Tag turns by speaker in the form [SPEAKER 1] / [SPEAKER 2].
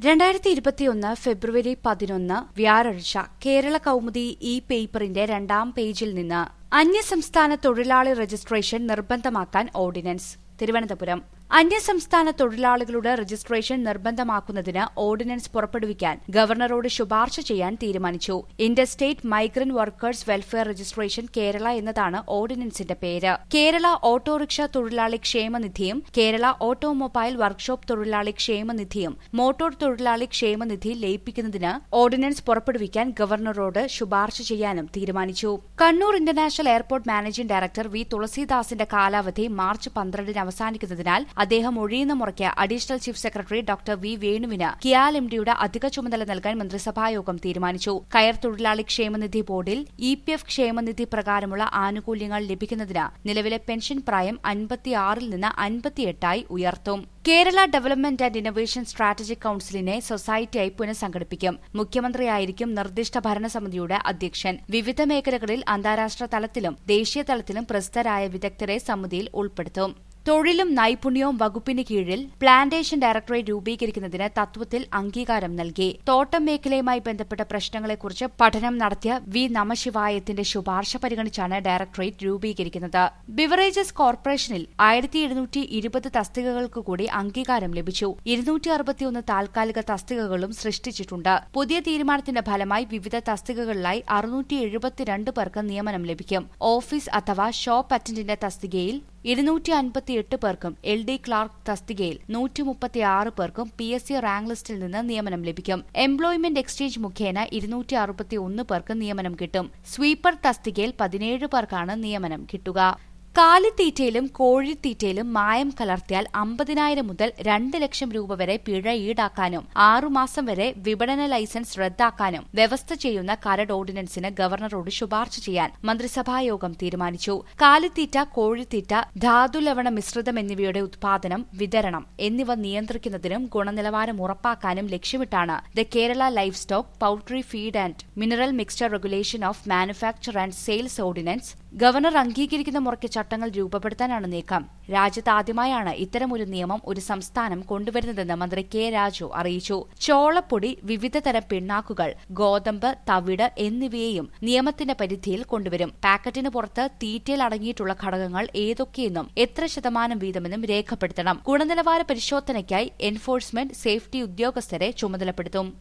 [SPEAKER 1] രണ്ടായിരത്തി ഇരുപത്തിയൊന്ന് ഫെബ്രുവരി പതിനൊന്ന് വ്യാഴാഴ്ച കേരള കൗമുദി ഇ പേപ്പറിന്റെ രണ്ടാം പേജിൽ നിന്ന് അന്യസംസ്ഥാന തൊഴിലാളി രജിസ്ട്രേഷൻ നിർബന്ധമാക്കാൻ ഓർഡിനൻസ് തിരുവനന്തപുരം അന്യസംസ്ഥാന തൊഴിലാളികളുടെ രജിസ്ട്രേഷൻ നിർബന്ധമാക്കുന്നതിന് ഓർഡിനൻസ് പുറപ്പെടുവിക്കാൻ ഗവർണറോട് ശുപാർശ ചെയ്യാൻ തീരുമാനിച്ചു interstate migrant workers welfare registration Kerala എന്നതാണ് ഓർഡിനൻസിന്റെ പേര് കേരള ഓട്ടോറിക്ഷ തൊഴിലാളി ക്ഷേമനിധിയും കേരള ഓട്ടോമൊബൈൽ വർക്ക്ഷോപ്പ് തൊഴിലാളി ക്ഷേമനിധിയും മോട്ടോർ തൊഴിലാളി ക്ഷേമനിധി ലയിപ്പിക്കുന്നതിന് ഓർഡിനൻസ് പുറപ്പെടുവിക്കാൻ ഗവർണറോട് ശുപാർശ ചെയ്യാനും തീരുമാനിച്ചു Kannur international airport managing director V തുളസീദാസിന്റെ കാലാവധി മാർച്ച് പന്ത്രണ്ടിന് അവസാനിക്കുന്നതിനാൽ അദ്ദേഹം ഒഴിയുന്ന മുറയ്ക്ക് additional chief secretary doctor V വേണുവിന് കിയാൽ എം ഡിയുടെ അധിക ചുമതല നൽകാൻ മന്ത്രിസഭായോഗം തീരുമാനിച്ചു കയർ തൊഴിലാളി ക്ഷേമനിധി ബോർഡിൽ ഇ പി എഫ് ക്ഷേമനിധി പ്രകാരമുള്ള ആനുകൂല്യങ്ങൾ ലഭിക്കുന്നതിന് നിലവിലെ പെൻഷൻ പ്രായം അൻപത്തിയാറിൽ നിന്ന് അൻപത്തിയെട്ടായി ഉയർത്തും Kerala development and innovation strategic കൌൺസിലിനെ സൊസൈറ്റിയായി പുനഃസംഘടിപ്പിക്കും മുഖ്യമന്ത്രിയായിരിക്കും നിർദ്ദിഷ്ട ഭരണസമിതിയുടെ അധ്യക്ഷൻ വിവിധ മേഖലകളിൽ അന്താരാഷ്ട്ര തലത്തിലും ദേശീയ തലത്തിലും പ്രസിദ്ധരായ വിദഗ്ധരെ സമിതിയിൽ ഉൾപ്പെടുത്തും തൊഴിലും നൈപുണ്യവും വകുപ്പിന് കീഴിൽ പ്ലാന്റേഷൻ ഡയറക്ടറേറ്റ് രൂപീകരിക്കുന്നതിന് തത്വത്തിൽ അംഗീകാരം നൽകി തോട്ടം മേഖലയുമായി ബന്ധപ്പെട്ട പ്രശ്നങ്ങളെക്കുറിച്ച് പഠനം നടത്തിയ വി നമശിവായത്തിന്റെ ശുപാർശ പരിഗണിച്ചാണ് ഡയറക്ടറേറ്റ് രൂപീകരിക്കുന്നത് ബിവറേജസ് കോർപ്പറേഷനിൽ ആയിരത്തി എഴുന്നൂറ്റി ഇരുപത് തസ്തികകൾക്ക് കൂടി അംഗീകാരം ലഭിച്ചു ഇരുന്നൂറ്റി അറുപത്തിയൊന്ന് താൽക്കാലിക തസ്തികകളും സൃഷ്ടിച്ചിട്ടുണ്ട് പുതിയ തീരുമാനത്തിന്റെ ഫലമായി വിവിധ തസ്തികകളിലായി അറുന്നൂറ്റി എഴുപത്തിരണ്ട് പേർക്ക് നിയമനം ലഭിക്കും ഓഫീസ് അഥവാ ഷോപ്പ് അറ്റൻഡന്റ് തസ്തികയിൽ ഇരുന്നൂറ്റി അൻപത്തിയെട്ട് പേർക്കും എൽ ഡി ക്ലാർക്ക് തസ്തികയിൽ നൂറ്റി മുപ്പത്തിയാറ് പേർക്കും പി എസ് സി റാങ്ക് ലിസ്റ്റിൽ നിന്ന് നിയമനം ലഭിക്കും എംപ്ലോയ്മെന്റ് എക്സ്ചേഞ്ച് മുഖേന ഇരുന്നൂറ്റി അറുപത്തിയൊന്ന് പേർക്ക് നിയമനം കിട്ടും സ്വീപ്പർ തസ്തികയിൽ പതിനേഴ് പേർക്കാണ് നിയമനം കിട്ടുക കാലിത്തീറ്റയിലും കോഴിത്തീറ്റയിലും മായം കലർത്തിയാൽ അമ്പതിനായിരം മുതൽ രണ്ട് ലക്ഷം രൂപ വരെ പിഴ ഈടാക്കാനും ആറുമാസം വരെ വിപണന ലൈസൻസ് റദ്ദാക്കാനും വ്യവസ്ഥ ചെയ്യുന്ന കരട് ഓർഡിനൻസിന് ഗവർണറോട് ശുപാർശ ചെയ്യാൻ മന്ത്രിസഭായോഗം തീരുമാനിച്ചു കാലിത്തീറ്റ കോഴിത്തീറ്റ ധാതുലവണ മിശ്രിതം എന്നിവയുടെ ഉത്പാദനം വിതരണം എന്നിവ നിയന്ത്രിക്കുന്നതിനും ഗുണനിലവാരം ഉറപ്പാക്കാനും ലക്ഷ്യമിട്ടാണ് the Kerala livestock poultry feed and mineral mixture regulation of manufacture and sales ordinance governor അംഗീകരിക്കുന്ന മുറയ്ക്ക് ചട്ടങ്ങൾ രൂപപ്പെടുത്താനാണ് നീക്കം രാജ്യത്ത് ആദ്യമായാണ് ഇത്തരമൊരു നിയമം ഒരു സംസ്ഥാനം കൊണ്ടുവരുന്നതെന്ന് മന്ത്രി കെ രാജു അറിയിച്ചു ചോളപ്പൊടി വിവിധതരം പിണ്ണാക്കുകൾ ഗോതമ്പ് തവിട് എന്നിവയെയും നിയമത്തിന്റെ പരിധിയിൽ കൊണ്ടുവരും പാക്കറ്റിന് പുറത്ത് തീറ്റയിൽ അടങ്ങിയിട്ടുള്ള ഘടകങ്ങൾ ഏതൊക്കെയെന്നും എത്ര ശതമാനം വീതമെന്നും രേഖപ്പെടുത്തണം ഗുണനിലവാര പരിശോധനയ്ക്കായി എൻഫോഴ്സ്മെന്റ് സേഫ്റ്റി ഉദ്യോഗസ്ഥരെ ചുമതലപ്പെടുത്തും